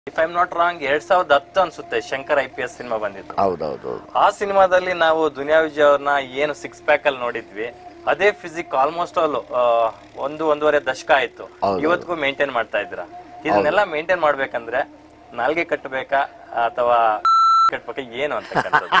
If I not wrong ಎರಡ್ ಸಾವಿರದ ಹತ್ತು ಅನ್ಸುತ್ತೆ Shankar I P S cinema ಬಂದಿತ್ತು ಹೌದೌದು ಆ ಸಿನಿಮಾದಲ್ಲಿ ನಾವು ದುನಿಯಾ ವಿಜಯ್ ಅವ್ರನ್ನ ಏನು ಸಿಕ್ಸ್ ಪ್ಯಾಕ್ ಅಲ್ಲಿ ನೋಡಿದ್ವಿ ಅದೇ ಫಿಸಿಕ್ ಆಲ್ಮೋಸ್ಟ್ ಆಲ್ ಒಂದು ಒಂದೂವರೆ ದಶಕ ಆಯ್ತು ಹೌದು. ಇವತ್ತಿಗೂ ಮೇಂಟೈನ್ ಮಾಡ್ತಾ ಇದ್ರ ಇದನ್ನೆಲ್ಲ ಮೇಂಟೈನ್ ಮಾಡ್ಬೇಕಂದ್ರೆ ನಾಲ್ಗೆ ಕಟ್ಟಬೇಕಾ ಅಥವಾ ಕಟ್ಬೇಕಾ ಏನು ಅಂತಕ್ಕಂಥದ್ದು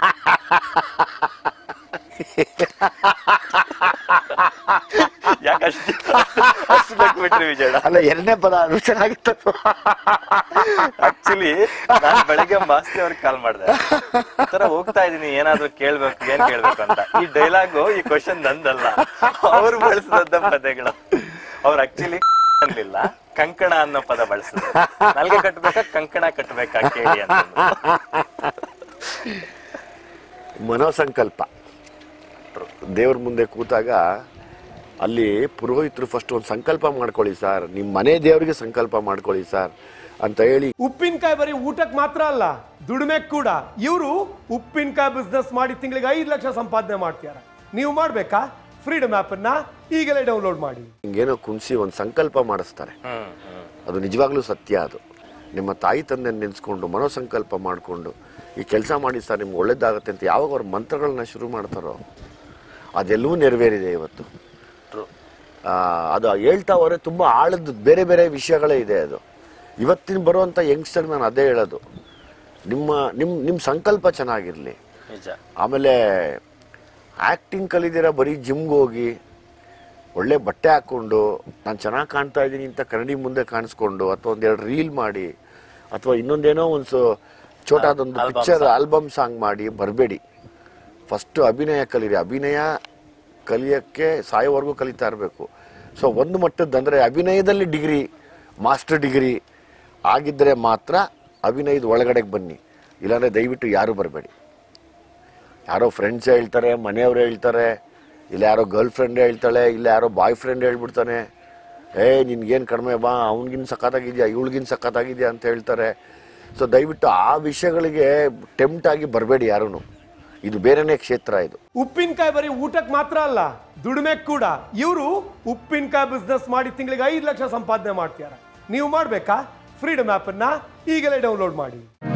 ಯಾಕಷ್ಟು ಅಷ್ಟು ನಕ್ಕು ಬಿಟ್ರಿ ವಿಜಯಣ್ಣ ಅಲ್ಲ ಎರಡನೇ ಪದ ಅದು ಚೆನ್ನಾಗಿತ್ತು ಆಕ್ಚುಲಿ ನಾನು ಬೆಳಗ್ಗೆ ಮಾಸ್ತಿ ಅವ್ರಿಗೆ ಕಾಲ್ ಮಾಡಿದೆ ಈ ತರ ಹೋಗ್ತಾ ಇದೀನಿ ಏನಾದ್ರೂ ಕೇಳ್ಬೇಕು ಏನ್ ಕೇಳ್ಬೇಕು ಅಂತ ಈ ಡೈಲಾಗು ಈ ಕ್ವಶನ್ ನಂದಲ್ಲ ಅವ್ರು ಬಳಸಿದ ಪದಗಳು ಅವ್ರು ಆಕ್ಚುಲಿ ಅನ್ಲಿಲ್ಲ ಕಂಕಣ ಅನ್ನೋ ಪದ ಬಳಸಿದ್ರು ನಲ್ಗೆ ಕಟ್ಬೇಕಾ ಕಂಕಣ ಕಟ್ಬೇಕಾ ಕೇಳಿ ಅಂತ ಮನೋಸಂಕಲ್ಪ ದೇವ್ರ ಮುಂದೆ ಕೂತಾಗ ಅಲ್ಲಿ ಪುರೋಹಿತರು ಫಸ್ಟ್ ಒಂದು ಸಂಕಲ್ಪ ಮಾಡ್ಕೊಳ್ಳಿ ಸರ್ ನಿಮ್ಮ ಮನೆ ದೇವರಿಗೆ ಸಂಕಲ್ಪ ಮಾಡ್ಕೊಳ್ಳಿ ಸರ್ ಅಂತ ಹೇಳಿ ಉಪ್ಪಿನಕಾಯಿ ಬರೀ ಊಟಕ್ಕೆ ಮಾತ್ರ ಅಲ್ಲ ದುಡಿಮೆ ಕೂಡ ಇವರು ಉಪ್ಪಿನಕಾಯಿ ಬಿಸ್ನೆಸ್ ಮಾಡಿ ತಿಂಗಳಿಗೆ ಐದು ಲಕ್ಷ ಸಂಪಾದನೆ ಮಾಡ್ತಿದ್ದಾರೆ ನೀವು ಮಾಡ್ಬೇಕಾ ಫ್ರೀಡಮ್ ಅನ್ನ ಈಗಲೇ ಡೌನ್ಲೋಡ್ ಮಾಡಿ ಹಿಂಗೇನೋ ಕುಣಿಸಿ ಒಂದು ಸಂಕಲ್ಪ ಮಾಡಿಸ್ತಾರೆ ಹ್ಮ್ ಹ್ಮ್ ಅದು ನಿಜವಾಗ್ಲೂ ಸತ್ಯ ಅದು ನಿಮ್ಮ ತಾಯಿ ತಂದೆ ನೆನೆಸ್ಕೊಂಡು ಮನೋಸಂಕಲ್ಪ ಮಾಡಿಕೊಂಡು ಈ ಕೆಲಸ ಮಾಡಿ ಸರ್ ನಿಮ್ಗೆ ಒಳ್ಳೇದಾಗುತ್ತೆ ಅಂತ ಯಾವಾಗ ಅವ್ರ ಮಂತ್ರಗಳನ್ನ ಶುರು ಮಾಡ್ತಾರೋ ಅದೆಲ್ಲವೂ ನೆರವೇರಿದೆ ಇವತ್ತು True. ಆ, ಅದು ಹೇಳ್ತಾ ಹೋದ್ರೆ ತುಂಬ ಆಳದ ಬೇರೆ ಬೇರೆ ವಿಷಯಗಳೇ ಇದೆ ಅದು ಇವತ್ತಿನ ಬರುವಂಥ ಯಂಗ್ಸ್ಟರ್ ನಾನು ಅದೇ ಹೇಳೋದು ನಿಮ್ಮ ನಿಮ್ಮ ನಿಮ್ಮ ಸಂಕಲ್ಪ ಚೆನ್ನಾಗಿರಲಿ ನಿಜ ಆಮೇಲೆ ಆ್ಯಕ್ಟಿಂಗ್ ಕಲಿದಿರ ಬರೀ ಜಿಮ್ಗೆ ಹೋಗಿ ಒಳ್ಳೆ ಬಟ್ಟೆ ಹಾಕ್ಕೊಂಡು ನಾನು ಚೆನ್ನಾಗಿ ಕಾಣ್ತಾ ಇದ್ದೀನಿ ಅಂತ ಕನ್ನಡಿ ಮುಂದೆ ಕಾಣಿಸ್ಕೊಂಡು ಅಥವಾ ಒಂದೆರಡು ರೀಲ್ ಮಾಡಿ ಅಥವಾ ಇನ್ನೊಂದೇನೋ ಒಂದು ಸೊ ಚೋಟಾದೊಂದು Album ಪಿಕ್ಚರ್ ಆಲ್ಬಮ್ ಸಾಂಗ್ ಮಾಡಿ ಬರಬೇಡಿ ಫಸ್ಟು ಅಭಿನಯ ಕಲೀರಿ ಅಭಿನಯ ಕಲಿಯೋಕ್ಕೆ ಸಾಯೋವರೆಗೂ ಕಲಿತಾ ಇರಬೇಕು ಸೊ ಒಂದು ಮಟ್ಟದ್ದು ಅಂದರೆ ಅಭಿನಯದಲ್ಲಿ ಡಿಗ್ರಿ ಮಾಸ್ಟರ್ ಡಿಗ್ರಿ ಆಗಿದ್ದರೆ ಮಾತ್ರ ಅಭಿನಯದ ಒಳಗಡೆಗೆ ಬನ್ನಿ ಇಲ್ಲಾಂದರೆ ದಯವಿಟ್ಟು ಯಾರೂ ಬರಬೇಡಿ ಯಾರೋ ಫ್ರೆಂಡ್ಸ್ ಹೇಳ್ತಾರೆ ಮನೆಯವ್ರು ಹೇಳ್ತಾರೆ ಇಲ್ಲ ಯಾರೋ ಗರ್ಲ್ ಫ್ರೆಂಡ್ ಹೇಳ್ತಾಳೆ ಇಲ್ಲ ಯಾರೋ ಬಾಯ್ ಫ್ರೆಂಡ್ ಹೇಳ್ಬಿಡ್ತಾನೆ ಏ ನಿನ್ಗೇನು ಕಡಿಮೆ ಬಾ ಅವ್ನಿಗಿನ್ ಸಖತ್ತಾಗಿದ್ಯಾ ಇವಳಿಗಿನ್ ಸಖತ್ತಾಗಿದ್ಯಾ ಅಂತ ಹೇಳ್ತಾರೆ ಸೊ ದಯವಿಟ್ಟು ಆ ವಿಷಯಗಳಿಗೆ ಟೆಂಪ್ಟ್ ಆಗಿ ಬರಬೇಡಿ ಯಾರೂ ಇದು ಬೇರೆನೇ ಕ್ಷೇತ್ರ ಇದು ಉಪ್ಪಿನಕಾಯಿ ಬರೀ ಊಟಕ್ಕೆ ಮಾತ್ರ ಅಲ್ಲ ದುಡಿಮೆ ಕೂಡ ಇವರು ಉಪ್ಪಿನಕಾಯಿ ಬಿಸ್ನೆಸ್ ಮಾಡಿ ತಿಂಗಳಿಗೆ ಐದು ಲಕ್ಷ ಸಂಪಾದನೆ ಮಾಡ್ತಿದ್ದಾರೆ ನೀವು ಮಾಡ್ಬೇಕಾ ಫ್ರೀಡಮ್ ಅನ್ನ ಈಗಲೇ ಡೌನ್ಲೋಡ್ ಮಾಡಿ